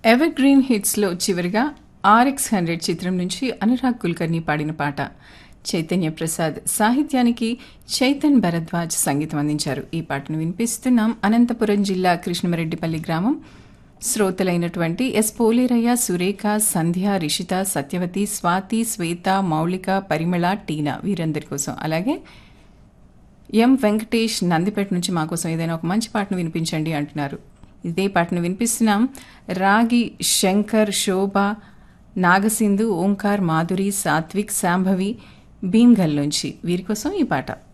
ever green హిట్స్లో చివరిగా RX hundred చిత్రం నుంచి అనురాగ్ కుల్కర్ని పాడిన పాట చైతన్య ప్రసాద్ సాహిత్యానికి చైతన్ భరద్వాజ్ సంగీతం అందించారు ఈ పాటను వినిపిస్తున్నాం అనంతపురం జిల్లా కృష్ణమరెడ్డిపల్లి గ్రామం శ్రోతలైనటువంటి ఎస్ పోలేరయ్య సురేఖ సంధ్య రిషిత సత్యవతి స్వాతి శ్వేత మౌళిక పరిమళ టీనా వీరందరి కోసం అలాగే ఎం వెంకటేష్ నందిపేట నుంచి మా కోసం ఏదైనా ఒక మంచి పాటను వినిపించండి అంటున్నారు ఇదే పాటను వినిపిస్తున్నాం రాగి శంకర్ శోభ నాగసింధు ఓంకార్ మాధురి సాత్విక్ శాంభవి భీమ్గల్ నుంచి వీరి కోసం ఈ పాట